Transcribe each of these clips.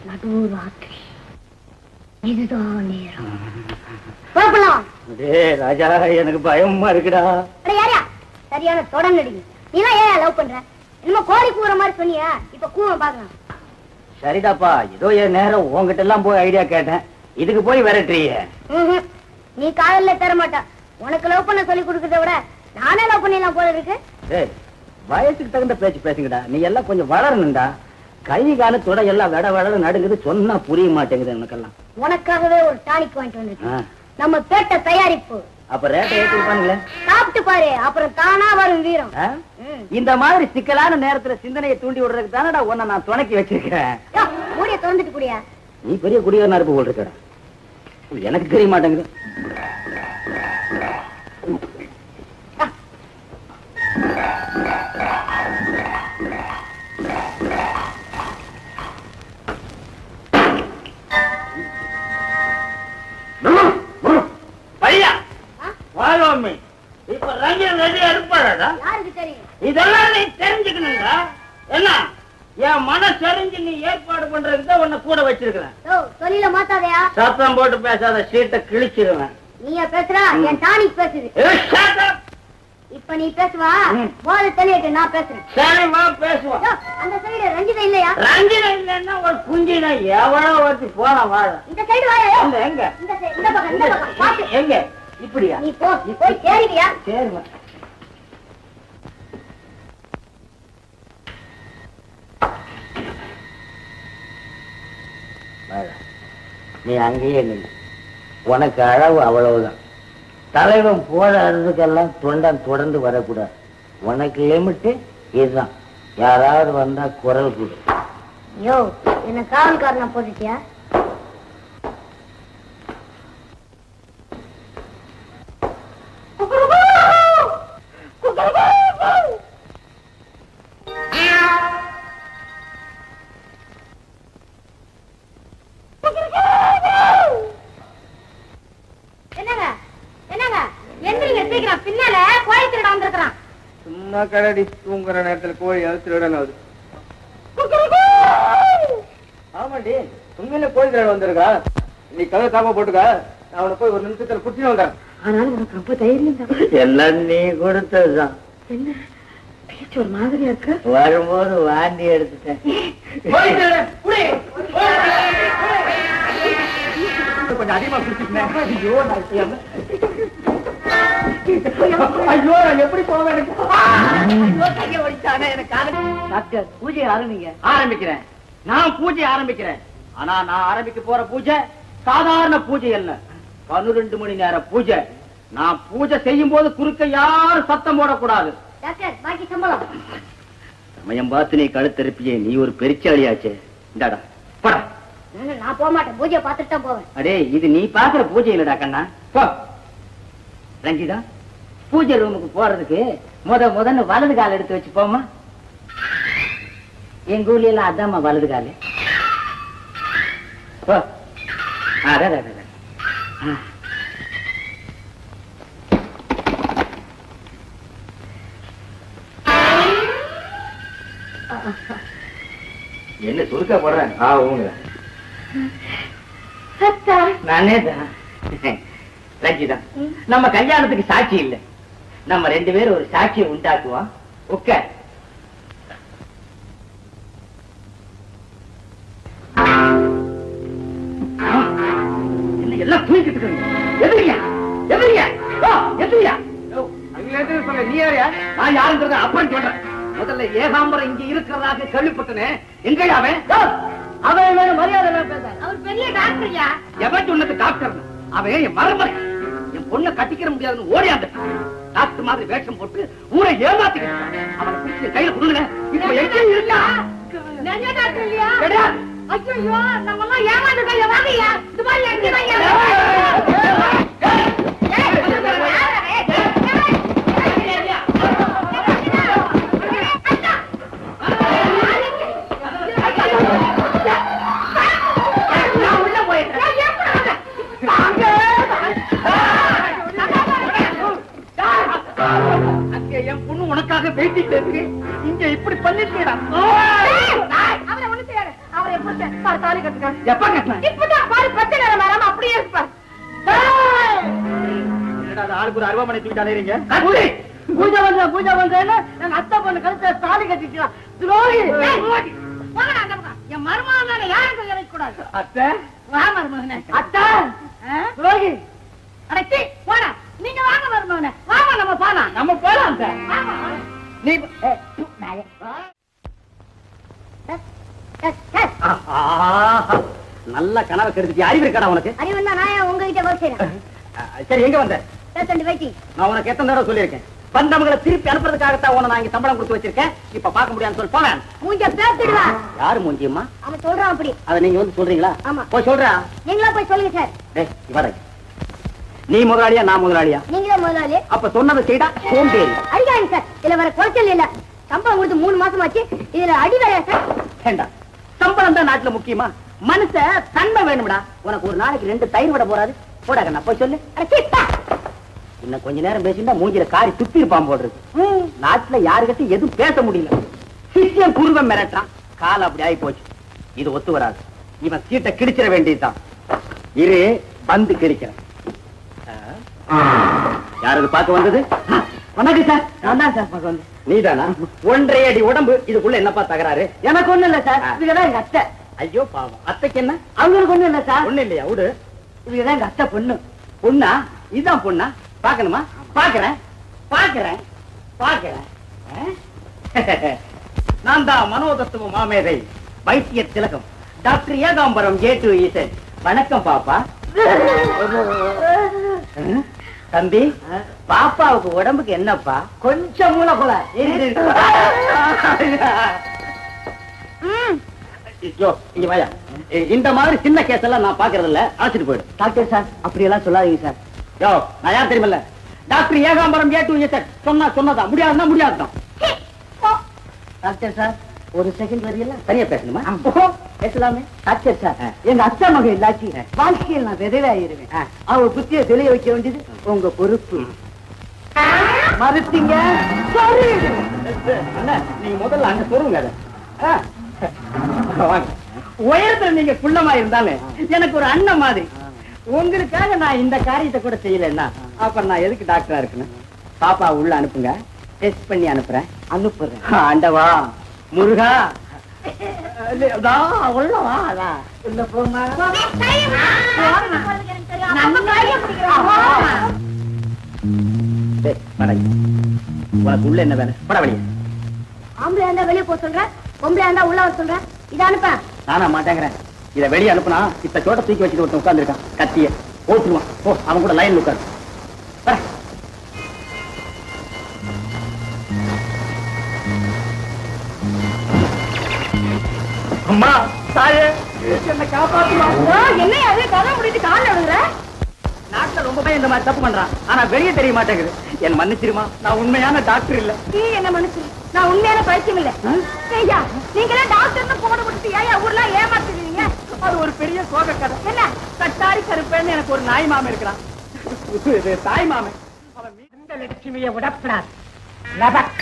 நடுராத்திரி இதுதான் நேரம் புறப்படலாம் டேய் ராஜா எனக்கு பயமா இருக்குடா அட யாரா சரியான தொடர்ந்து அடிங்க நீலாம் ஏன் லவ் பண்ற என்னமோ கோழி கூற மாதிரி சொன்னியா இப்ப கூவ பாக்கலாம் சரிடாப்பா ஏதோ என் நேரம் உன்கிட்ட எல்லாம் போய் ஐடியா கேட்டேன் இதுக்கு போய் விரட்டுறியே ம்ஹும். நீ காதல்ல தர மாட்டா உனக்கு லவ் பண்ண சொல்லி கொடுக்கறத விட நானே லவ் பண்ணிடலாம் போல இருக்கு டேய் வயசுக்கு தகுந்த பேச்சு பேசுங்கடா நீ எல்லாம் கொஞ்சம் வளரணும்டா கை கால தொட எல்லாம் விட விட நடுங்குது சொன்னா புரிய மாட்டேங்குது எனக்கெல்லாம் உனக்காகவே ஒரு டானிக் வாங்கிட்டு வந்திருக்கேன் ஆ, நம்ம பேட்ட தயாரிப்பு அப்ப ரேட்டை ஏற்றி பாருங்களே சாப்பிட்டு பாரு அப்புறம் தானா வரும் வீரம் ம். இந்த மாதிரி சிக்கலான நேரத்துல சிந்தனையை தூண்டி விடுறதுக்கு தானடா உன்னை நான் துணைக்கி வச்சிருக்கேன் யோ, மூடிய திறந்துட்டு குடியா நீ பெரிய குடிகாரனா இருப்ப போல் இருக்கடா எனக்கு தெரிய மாட்டேங்குது பையா ஆ? வாழோமி இப்ப ரஞ்சன் ரெடியா இருப்பாடா யாருக்கு தெரியும் இதெல்லாம் நீ தெரிஞ்சுக்கணுங்க என்ன என் மனசறிஞ்சு நீ ஏற்பாடு பண்றதுக்கு தான் உன்னை கூட வச்சிருக்கிறேன் யோ, தொழில மாத்தாதயா சத்தம் போட்டு பேசாத சீட்டை கிழிச்சிருவேன் நீயா பேசுறா என் டானிக் பேசுது ஏய், shut up. இப்ப நீ பேசுவா ம். போத தெளியட்டு நான் பேசுறேன் சரி வா பேசுவோம் யோ, அந்த சைடு ரஞ்சிதா இல்லையா ரஞ்சினா இல்லைன்னா ஒரு குஞ்சினா எவ்வளோ வச்சு போன வாழ இந்த சைடு வாயா யோ. எங்க எங்க இந்த side, இந்த பக்கம் இந்த பக்கம் பாத்து எங்க இப்படியா நீ போ நீ போய் சேருவியா சரிம்மா வாடா. நீ அங்கேயே நில்லு உனக்கு அளவு அவ்வளவுதான் தலைவன் போற இடத்துக்கெல்லாம் தொண்டன் தொடர்ந்து வரக்கூடாது உனக்கு லிமிட்டு இதுதான் யாராவது வந்தா குரல் கொடு யோ என்ன காவல்காரனா போட்டுட்டியா என்னங்க என்னங்க எந்திரிங்க சீக்கிரம் பின்னால கோழி திருட வந்திருக்கிறான் சும்மா கடடி தூங்குற நேரத்துல கோழி அது திருடன் ஆகுது ஆமாண்டி உண்மையில கோழி திருடன் வந்திருக்கா நீ கதை தாம போட்டுக்க நான் அவனை போய் ஒரு நிமிஷத்துல குடிச்சு வந்தேன் ஆனாலும் உனக்கு ரொம்ப தைரியம் தான் எல்லாம் நீ கொடுத்ததுதான் என்ன பேச்சு ஒரு மாதிரியா இருக்கு வரும்போது வாந்தி எடுத்துட்டேன் கொஞ்சம் அதிகமா குடிச்சிட்டேன் ஐயோ நான் செய்யாம ஐயோ நான் எப்படி போவேன் எனக்கு டாக்டர் பூஜை ஆரம்பிங்க ஆரம்பிக்கிறேன் நான் பூஜை ஆரம்பிக்கிறேன் ஆனா நான் ஆரம்பிக்க போற பூஜை சாதாரண பூஜை அல்ல பன்னிரண்டு மணி நேர பூஜை நான் பூஜை செய்யும் போது குறுக்க யாரும் சத்தம் போடக்கூடாது டாக்டர் பாக்கி சம்பளம் சமயம் பார்த்து நீ கழுத்தரிப்பியே நீ ஒரு பெருச்சாளியாச்சே இந்தாடா போடா ம், நான் போக மாட்டேன் பூஜையை பார்த்துட்டு தான் போவேன் அடே இது நீ பாக்குற பூஜை இல்லடா கண்ணா போ ரஞ்சிதா பூஜை ரூமுக்கு போறதுக்கு முத முதன்னு வலது கால் எடுத்து வச்சு போமா எங்க ஊர்ல எல்லாம் அதாம்மா வலது காலு போ ஆ, அடே, அடே, அடே. ஆ. என்ன சுருக்கா போடுறேன் ஆ ஊங்க சத்தா நானே தான் ரஞ்சிதா நம்ம கல்யாணத்துக்கு சாட்சி இல்ல நம்ம ரெண்டு பேரும் ஒரு சாட்சியை உண்டாக்குவோம் உட்கார் என்ன எல்லாம் தூக்கிட்டு இருக்காங்க எதிரியா எதிரியா ஓ, எதிரியா ஓ, அங்க எதுவும் சொல்ல நீ யாரியா நான் யாருங்கிறத அப்புறம் சொல்றேன் முதல்ல ஏகாம்பரம் இங்க இருக்கிறதாக கேள்விப்பட்டனே எங்கயா அவன் ஓ, அவன் மேல மரியாதை எல்லாம் பேசாத அவர் பெரிய டாக்டர்யா எவன் சொன்னது டாக்டர் அவன் என் மருமகன் என் பொண்ணை கட்டிக்கிற முடியாதுன்னு ஓடியாந்த டாக்டர் மாதிரி வேஷம் போட்டு ஊரை ஏமாத்திக்கிட்டு அவனை பிடிச்சி கையில கொடுங்க இப்ப எங்க இருக்கா நெஞ்ச டாக்டர் இல்லையா கிடையாது. ஐயோ நம்ம எல்லாம் ஏமாந்து கைய வாங்கய்யா இது மாதிரி எங்க நான் உள்ள போயிடுறேன் அங்க என் பொண்ணு உனக்காக வெயிட்டிங் இருக்கு இங்க இப்படி பண்ணிட்டு அவரை ஒண்ணு செய்யாரு அவரை புடிச்ச தாலி கட்டுங்க எப்ப கட்டின இப்பதான் பாரு பிரச்சனை வராம அப்படியே இருப்பார் என்னடா அது ஆளுக்கு ஒரு அருவாமனை தூக்கிட்டு அலையறீங்க பூஜை பண்ற பூஜை பண்றேன்னு எங்க அத்தை பொண்ணு கழுத்த தாலி கட்டிக்கலாம் துரோகி போங்கடா அந்த பக்கம். என் மருமகன் யாருக்கும் கிடைக்க கூடாது அத்தை வா மருமகனே அத்தா துரோகி அடைச்சி போடா நீங்க வாங்க மருமகனே வாங்க நம்ம போலாம் நம்ம போலாம் அத்தை. வாங்க. நீ ஏ, து, நாயே. ஏ, ஏ, ஏ. ஆஹா, நல்ல கனவை கெடுத்துட்டு அறிவு இருக்கடா உனக்கு அறிவு இருந்தா நான் ஏன் உங்ககிட்ட வேலை செய்யறேன் அஹ், சரி எங்க வந்த பேசண்டு வைத்தி நான் உனக்கு எத்தனை தடவை சொல்லியிருக்கேன் வந்தவங்களை திருப்பி அனுப்புறதுக்காகத்தான் உன நான் இங்க சம்பளம் கொடுத்து வச்சிருக்கேன் இப்ப பார்க்க முடியாதுன்னு சொல்லி போவேன் மூஞ்ச பேசிடுவா யாரு மூஞ்சியம்மா அவன் சொல்றான் அப்படி அதை நீங்க வந்து சொல்றீங்களா ஆமா. போய் சொல்றா நீங்களா போய் சொல்லுங்க சார் டேய் இவரை நீ முதலாளியா நான் முதலாளியா நீங்களே முதலாளி அப்ப சொன்னதை செய்தா சோம்பேறி அடிக்காங்க சார் இதுல வர குறைச்சல் இல்ல சம்பளம் கொடுத்து மூணு மாசம் ஆச்சு இதுல அடி வேலையா சார் வேண்டாம் சம்பளம் தான் நாட்டுல முக்கியமா மனுஷ தன்மை வேணும்டா உனக்கு ஒரு நாளைக்கு ரெண்டு தயிர் விட போறாது போடா கண்ணா போய் சொல்லு அட, சீப்பா. இன்னும் கொஞ்ச நேரம் பேசிட்டா மூஞ்சில காரி துப்பி இருப்பான் போடுறது ம். நாட்டுல யாருக்கிட்ட எதுவும் பேச முடியல சிஷ்யன் குருவன் மிரட்டான் காலம் அப்படி ஆகி போச்சு இது ஒத்து வராது இவன் சீட்டை கிழிச்சிட வேண்டியதுதான் இரு வந்து கிழிக்கிறேன் யாரது பார்க்க வந்தது வணக்கம் சார் நான் தான் சார் பார்க்க வந்தேன் நீதானா ஒன்றரை அடி உடம்பு இதுக்குள்ள என்னப்பா தகராறு எனக்கு ஒண்ணு இல்ல சார் இதுதான் எங்க அத்தை ஐயோ பாவம் அத்தைக்கு என்ன அவங்களுக்கு ஒண்ணு இல்ல சார் ஒண்ணு இல்லையா விடு இதுதான் எங்க அத்தை பொண்ணு பொண்ணா இதுதான் பொண்ணா பாக்கணுமா பாக்குறேன் பாக்குறேன் பாக்குறேன் ஆ? நான் தான் மனோதத்துவ மாமேதை வைத்திய திலகம் டாக்டர் ஏகாம்பரம் ஜே டு ஈசன் வணக்கம் பாப்பா ஆ? தம்பி பாப்பாவுக்கு உடம்புக்கு என்னப்பா கொஞ்சம் மூல போல ம். ஐயோ இங்க வாயா இ- இந்த மாதிரி சின்ன கேஸ் எல்லாம் நான் பாக்குறது இல்ல அழைச்சிட்டு போயிடு டாக்டர் சார் அப்படி எல்லாம் சொல்லாதீங்க சார் யோ நான் யார் தெரியுமில்ல டாக்டர் ஏகாம்பரம் ஏ டு சார் சொன்னா சொன்னதா முடியாதுன்னா முடியாதுதான் சீ, போ. டாக்டர் சார் ஒரு செகண்ட் வரீங்களா தனியா பேசணுமா பேசலாமே டாக்டர் சார் எங்க அத்தா மகன் இல்லாச்சி வாழ்க்கையில் நான் விதவையாயிருவேன் அவ புத்திய தெளிய வைக்க வேண்டியது உங்க பொறுப்பு மறுத்தீங்க சரி அண்ணா நீங்க முதல்ல அங்க சொல்லுங்க அதை ஆ. வாங்க. உயரத்துல நீங்க குள்ளமா இருந்தாலும் எனக்கு ஒரு அண்ணன் மாதிரி உங்களுக்காக நான் இந்த காரியத்தை கூட செய்யலன்னா அப்புறம் நான் எதுக்கு டாக்டரா இருக்கணும் பாப்பா உள்ள அனுப்புங்க டெஸ்ட் பண்ணி அனுப்புறேன் அனுப்புறேன் ஆண்டவா முருகா அதா, உள்ள வா அதா. உள்ள போமா கையமா. போறதுக்கு எனக்கு தெரியும். அப்ப கையை பிடிக்கிறேன். டேய், வாடா இங்க. உனக்கு உள்ள என்ன வேலை பட வெளியே ஆம்பளை இருந்தா வெளியே போக சொல்றேன் பொம்பளை இருந்தா உள்ள வர சொல்றேன் இதை அனுப்ப நானா மாட்டேங்கிறேன் இத வெளியே அனுப்புனா இத்த சோட்ட தூக்கி வச்சுட்டு ஒருத்தன் உட்கார்ந்திருக்கான் கத்திய ஓட்டுருவான் ஓ அவன் கூட லைன்ல உட்காரு வர. அம்மா தாயே என்ன காப்பாத்துமா என்ன அது கதை முடிச்சு காலில் விடுற நாட்டுல ரொம்ப பேர் இந்த மாதிரி தப்பு பண்றான் ஆனா வெளியே தெரிய மாட்டேங்குது என் மன்னிச்சிருமா நான் உண்மையான டாக்டர் இல்ல நீ என்ன மனுஷன் நான் உண்மையான பைத்தியம் இல்ல ஐயா நீங்களே டாக்டர்னு போன கொடுத்து ஏன் ஊர்ல ஏமாத்துறீங்க அது ஒரு பெரிய சோக கதை என்ன கட்டாரி கருப்பேன்னு எனக்கு ஒரு நாய் மாமன் இருக்கிறான் இது தாய் மாமன் அவன் மீ- இந்த லட்சுமியை விடப்படாது லபக்.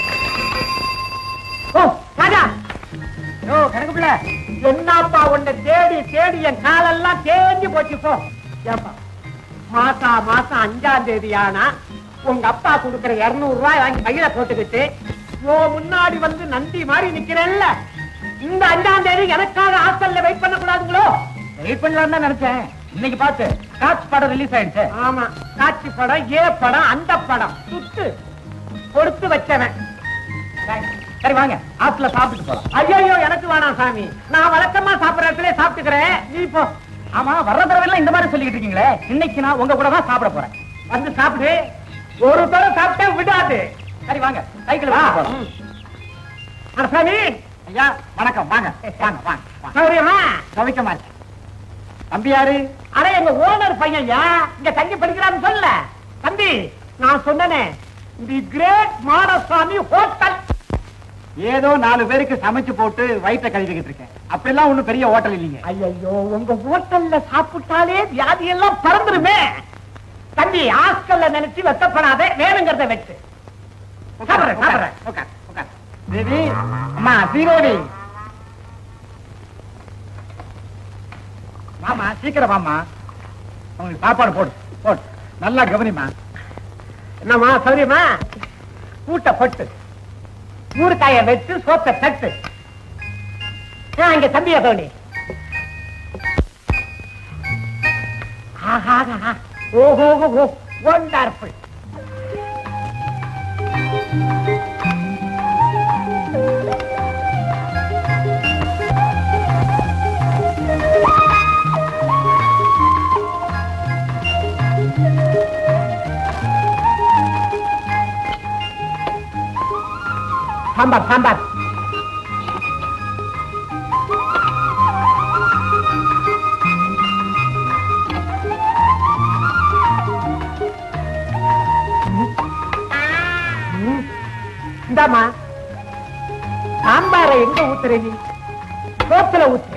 ஓ ராஜா ஓ கணக்கு பிள்ளை என்னப்பா உன்னை தேடி தேடி என் காலெல்லாம் தேஞ்சு போச்சு போ ஏப்பா மாசா மாசம் அஞ்சாம் தேதி ஆனா உங்க அப்பா கொடுக்கிற இருநூறு ரூபாய் வாங்கி கையில போட்டுக்கிட்டு ஓ முன்னாடி வந்து நந்தி மாதிரி நிக்கிறேன்ல இந்த அஞ்சாம் தேதி எனக்காக ஹாஸ்டல்ல வெயிட் பண்ண கூடாதுங்களோ வெயிட் பண்ணலாம் தான் நினைச்சேன் இன்னைக்கு பார்த்து காட்சி படம் ரிலீஸ் ஆயிடுச்சு ஆமா காட்சி படம் ஏ படம் அந்த படம் சுத்து கொடுத்து வச்சவன் சரி வாங்க ஆத்துல சாப்பிட்டு போலாம் ஐயோ எனக்கு வேணாம் சாமி நான் வழக்கமா சாப்பிடுற இடத்துல சாப்பிட்டுக்கிறேன் நீ போ ஆமா வர்ற தடவை இந்த மாதிரி சொல்லிட்டு இருக்கீங்களே இன்னைக்கு நான் உங்க கூட தான் சாப்பிட போறேன் வந்து சாப்பிடு ஒரு தடவை சாப்பிட்டே விடாது சரி வாங்க சைக்கிள் வா சாமி ஐயா வணக்கம் வாங்க வாங்க வாங்க சௌரியமா சௌக்கியமா இருக்கு. தம்பி யாரு அட எங்க ஓனர் பையன் ஐயா இங்க தங்கி படிக்கிறான்னு சொல்ல தம்பி நான் சொன்னனே தி கிரேட் மாடசாமி ஹோட்டல் ஏதோ நாலு பேருக்கு சமைச்சு போட்டு வயிற்ற கழுவிக்கிட்டு இருக்கேன் அப்படிலாம் ஒண்ணும் பெரிய ஹோட்டல் இல்லைங்க ஐயோ உங்க ஹோட்டல்ல சாப்பிட்டாலே வியாதி எல்லாம் பறந்துருமே தம்பி ஹாஸ்டல்ல நினைச்சு வெத்தப்படாத வேணுங்கிறத வச்சு சாப்பிடுறேன் சாப்பிடுறேன் உட்கார் உட்கார் தேவி அம்மா சீரோடி வாமா சீக்கிரம் வாமா உங்களுக்கு சாப்பாடு போடு போடு நல்லா கவனிமா என்னம்மா சௌரியமா கூட்ட பட்டு ஊறுகாய வச்சு சோத்த தட்டு ஆ, இங்க தம்பியா தோணி ஆஹா ஆஹா. ஓஹோ ஓஹோ ஒண்டர்ஃபுல் சாம்பார் சாம்பார் ம். இந்தாம்மா சாம்பாரை எங்க ஊத்துற நீ சோத்துல ஊத்து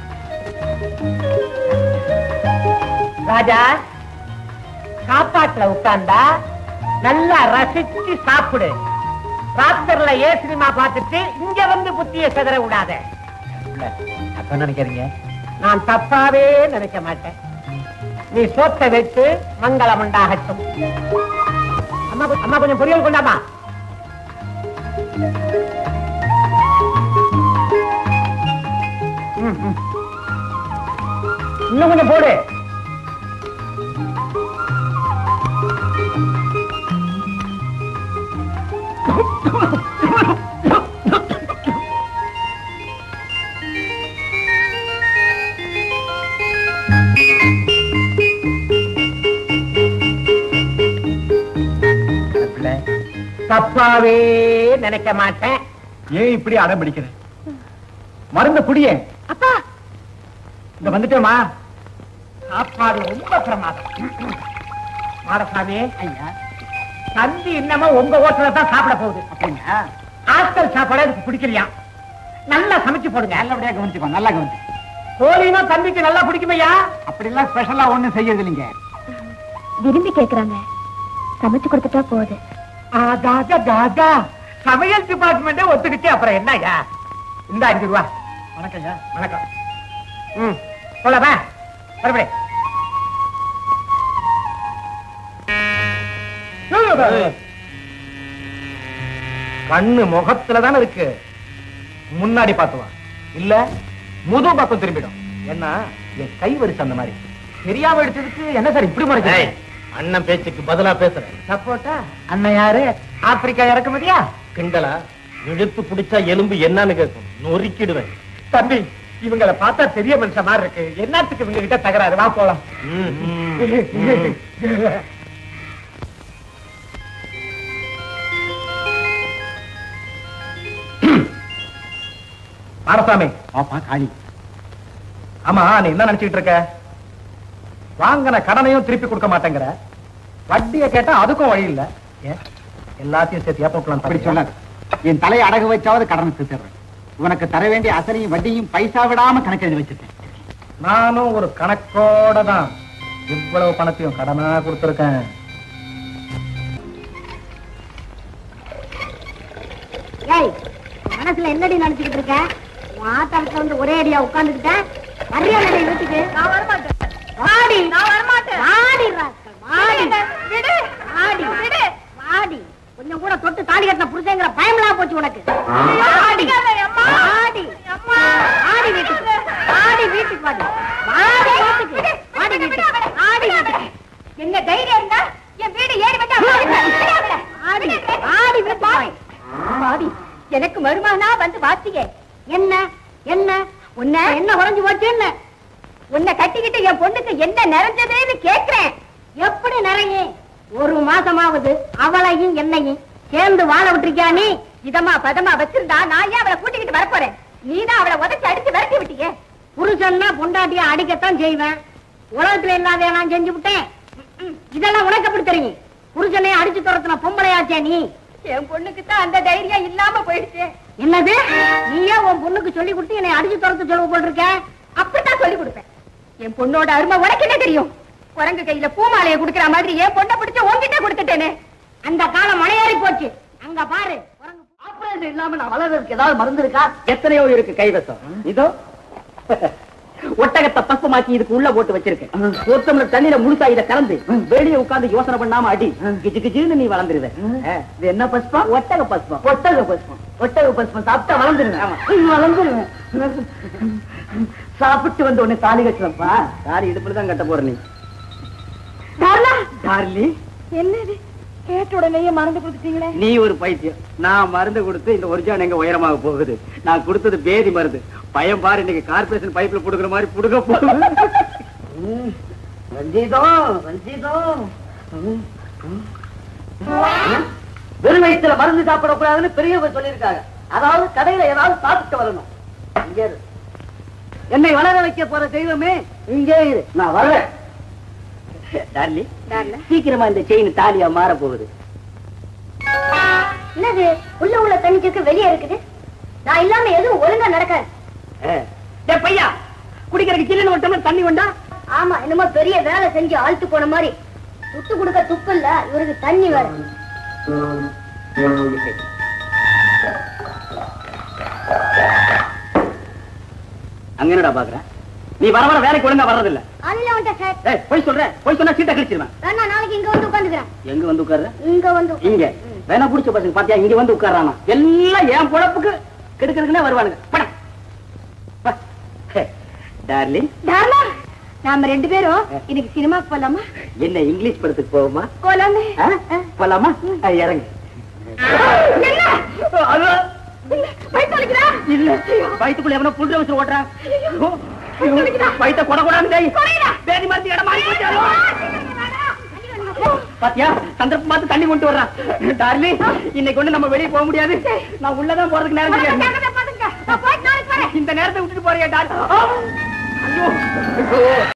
ராஜா சாப்பாட்டுல உட்கார்ந்தா நல்லா ரசிச்சு சாப்பிடு ராத்திரில ஏ சினிமா பார்த்துட்டு இங்க வந்து புத்திய செதற விடாத அப்ப நினைக்கிறீங்க நான் தப்பாவே நினைக்க மாட்டேன் நீ சோத்தை வச்சு மங்களம் உண்டாகட்டும் அம்மா கொ- அம்மா கொஞ்சம் பொரியல் கொண்டாமா ம், ம். இன்னும் கொஞ்சம் போடு தப்பாவே நினைக்க மாட்டேன் ஏன் இப்படி அடம் பிடிக்கிற மருந்து புடியே அப்பா இந்த வந்துட்டேமா சாப்பாடு ரொம்ப பிரமாதம் மாடசாமி ஐயா தந்தி இன்னமா உங்க ஹோட்டல தான் சாப்பிட போகுது அப்படிங்க ஹாஸ்டல் சாப்பாடு அதுக்கு பிடிக்கலையா நல்லா சமைச்சு போடுங்க நல்லபடியா கவனிச்சுக்கோ நல்லா கவனிச்சு கோழினா தம்பிக்கு நல்லா பிடிக்குமையா அப்படி எல்லாம் ஸ்பெஷலா ஒண்ணும் செய்யறது இல்லைங்க விரும்பி கேக்குறாங்க சமைச்சு கொடுத்துட்டா போகுது தாதா தாதா சமையல் டிபார்ட்மெண்டே ஒத்துக்கிச்சு அப்புறம் என்னய்யா இந்த அஞ்சு ரூபா வணக்கம் ஐயா வணக்கம் ம் சொல்லவா மறுபடி கண்ணு முகத்துல தானே இருக்கு முன்னாடி பார்த்து வா இல்ல முது பக்கம் திரும்பிடும் என்ன என் கை வரிசை அந்த மாதிரி தெரியாம எடுத்ததுக்கு என்ன சார் இப்படி முறைக்க அண்ணன் பேச்சுக்கு பதிலா பேசுறேன் சப்போட்டா அண்ணன் யாரு ஆப்பிரிக்கா இறக்குமதியா கிண்டலா இழுத்து பிடிச்சா எலும்பு என்னன்னு கேட்கும் நொறுக்கிடுவேன் தம்பி இவங்கள பார்த்தா பெரிய மனுஷன் மாதிரி இருக்கு என்னத்துக்கு இவங்க கிட்ட தகராறு வா போலாம் ம், ம், ம். மாரசாமி பாப்பா காளி ஆமா நீ என்ன நினைச்சிட்டு இருக்க வாங்கின கடனையும் திருப்பி கொடுக்க மாட்டேங்கிற வட்டியை கேட்டா அதுக்கும் வழி இல்ல ஏன் எல்லாத்தையும் சேர்த்து ஏப்போட்டலாம் அப்படி சொல்லாது என் தலையை அடகு வச்சாவது கடனை தீர்த்துறேன் உனக்கு தர வேண்டிய அசலையும் வட்டியும் பைசா விடாம கணக்கு எழுதி வச்சிருக்கேன் நானும் ஒரு கணக்கோட தான் இவ்வளவு பணத்தையும் கடனா கொடுத்திருக்கேன் ஏய் மனசுல என்னடி நினைச்சுக்கிட்டு இருக்க உன் ஆத்தாளத்துல வந்து ஒரே அடியா உட்கார்ந்துக்கிட்டேன் மரியாதை வீட்டுக்கு நான் வரமாட்டேன் வாடி நான் வரமாட்டேன் வாடி ராஸ்கல், வாடி விடு வாடி விடு வாடி கொஞ்சம் கூட தொட்டு தாலி கட்டின புருஷங்கிற பயம்லாம் போச்சு உனக்கு வாடி வாடி வாடி வீட்டுக்கு வாடி வீட்டுக்கு வாடி வாடி வீட்டுக்கு வாடி வீட்டுக்கு வாடி வீட்டுக்கு என்ன தைரியம் இருந்தா என் வீடு ஏறி வந்தா ஆடி ஆடி பாடி பாடி எனக்கு மருமகனா வந்து வாசிங்க என்ன என்ன உன்ன என்ன உறைஞ்சு போச்சு என்ன உன்னை கட்டிக்கிட்டு என் பொண்ணுக்கு என்ன நிறைஞ்சதுன்னு கேக்குறேன் எப்படி நிறையும் ஒரு மாசமாவது அவளையும் என்னையும் சேர்ந்து வாழ விட்டுருக்கியா நீ இதமா பதமா வச்சிருந்தா நான் ஏன் அவளை கூட்டிக்கிட்டு வரப்போறேன் நீதான் அவளை உதச்சு அடிச்சு விரட்டி விட்டீங்க புருஷன்னா பொண்டாட்டிய அடிக்கத்தான் செய்வேன் உலகத்துல இல்லாத நான் செஞ்சு விட்டேன் ம்ம். இதெல்லாம் உனக்கு எப்படி தெரியும் புருஷனை அடிச்சு துரத்துன பொம்பளையாச்சே நீ என் பொண்ணுக்கு தான் அந்த தைரியம் இல்லாம போயிடுச்சு என்னது நீயே உன் பொண்ணுக்கு சொல்லி கொடுத்து என்னை அடிச்சு துரத்து சொல்ல போட்டிருக்க அப்படித்தான் சொல்லி கொடுப்பேன் என் பொண்ணோட அருமை உனக்கு என்ன தெரியும் குரங்கு கையில பூமாலையை குடுக்கிற மாதிரி என் பொண்ணை பிடிச்சு உன்கிட்ட கொடுத்துட்டேனே அந்த காலம் மலையேறி போச்சு அங்க பாரு குரங்கு ஆபரேஷன் இல்லாம நான் வளர்றதுக்கு ஏதாவது மருந்து இருக்கா எத்தனையோ இருக்கு கைவசம் இதோ ஒட்டகத்தை பஸ்பமாக்கி இதுக்கு உள்ள போட்டு வச்சிருக்கேன் ஒரு டம்ளர் தண்ணியில முழுசா இத கலந்து வெளியே உட்கார்ந்து யோசனை பண்ணாம அடி கிச்சு கிச்சுன்னு நீ வளர்ந்துருவ இது என்ன பஸ்பம் ஒட்டக பஸ்பம் ஒட்டக பஸ்பம் ஒட்டக பஸ்பம் சாப்பிட்டா வளர்ந்துருவேன் வளர்ந்துருவேன் சாப்பிட்டு வந்து உடனே தாலி கட்டுறப்பா தாலி இடுப்புல தான் கட்ட போற நீ டார்லி என்னது கேட்ட உடனேயே மறந்து கொடுத்துட்டீங்களே நீ ஒரு பைத்தியம் நான் மருந்து கொடுத்து இந்த ஒரிஜினல் எங்க உயரமாக போகுது நான் கொடுத்தது பேதி மருந்து பயம் பாரு இன்னைக்கு கார்பரேஷன் பைப்ல புடுக்குற மாதிரி புடுக்க போகுது ரஞ்சிதம் ரஞ்சிதம் வெறும் வயிற்றுல மருந்து சாப்பிடக்கூடாதுன்னு பெரியவங்க சொல்லியிருக்காங்க அதாவது கடையில ஏதாவது சாப்பிட்டு வரணும் இங்கே இரு. என்னை வளர வைக்க போற தெய்வமே இங்கே இரு நான் வரேன் டார்லி சீக்கிரமா இந்த செயின் தாலியா மாற போகுது என்னது உள்ள உள்ள தண்ணிக்கு வெளியே இருக்குது நான் இல்லாம எதுவும் ஒழுங்கா நடக்காது டேய் பையா குடிக்கிறதுக்கு சில்லுன்னு ஒரு டம்ளர் தண்ணி கொண்டா ஆமா என்னமோ பெரிய வேலை செஞ்சு ஆழ்த்து போன மாதிரி துட்டு கொடுக்க துப்பு இல்ல இவருக்கு தண்ணி வேற அங்க என்னடா பாக்குற நீ வர வர வேலைக்கு ஒழுங்கா வர்றதில்ல அதுல வந்துட்டேன் சார் ஏய் போய் சொல்றேன் போய் சொன்னா சீட்டை கிழிச்சிருவேன் வேணா நாளைக்கு இங்க வந்து உட்காந்துக்கிறேன் எங்க வந்து உட்கார்ற இங்க வந்து இங்க வேணா புடிச்ச பசங்க பாத்தியா இங்க வந்து உட்கார்றானா எல்லாம் என் பொழப்புக்கு கெடுக்கிறதுக்குனே வருவானுங்க பட டார்லிங் தாரணா நாம ரெண்டு பேரும் இன்னைக்கு சினிமாக்கு போலாமா என்ன இங்கிலீஷ் படத்துக்கு போவோமா போலாமே ஆ? போலாமா ஆ, இறங்கு அது- இல்ல வயித்துக்குள்ள எவனோ புல் வச்சு ஓட்டுறான் வயித்த கொட கொடான்னு டேய். பேதி மருந்து இடம் மாறி போச்சு அது. பாத்தியா சந்தர்ப்பம் பார்த்து தண்ணி கொண்டு வர்றான் டார்லி இன்னைக்கு ஒண்ணு நம்ம வெளியே போக முடியாது நான் உள்ளதான் போறதுக்கு நேரம் தெரியாது இந்த நேரத்தை விட்டுட்டு போறியா டார்லி ஐயோ